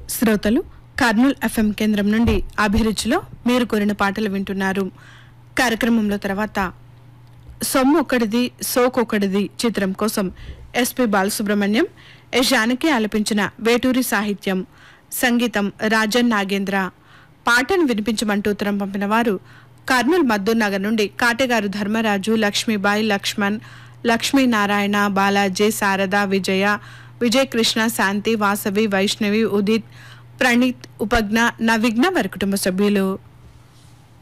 శ్రోతలు కర్నూల్ ఎఫ్ఎం కేంద్రం నుండి అభిరుచిలో మీరు కోరిన పాటలు వింటున్నారు కార్యక్రమంలో తర్వాత సొమ్ము ఒకటిది సోకొకటిది చిత్రం కోసం ఎస్పి బాలసుబ్రహ్మణ్యం ఎస్ జానకి ఆలపించిన వేటూరి సాహిత్యం సంగీతం రాజన్ నాగేంద్ర పాటను వినిపించమంటూ ఉత్తరం పంపిన వారు కర్నూలు మద్దూర్ నగర్ నుండి కాటెగారు ధర్మరాజు లక్ష్మీబాయి లక్ష్మణ్ లక్ష్మీనారాయణ బాలాజీ శారద విజయ విజయ్ కృష్ణ శాంతి వాసవి వైష్ణవి ఉదిత్ ప్రణీత్ ఉపజ్ఞ నవిఘ్న వారి కుటుంబ సభ్యులు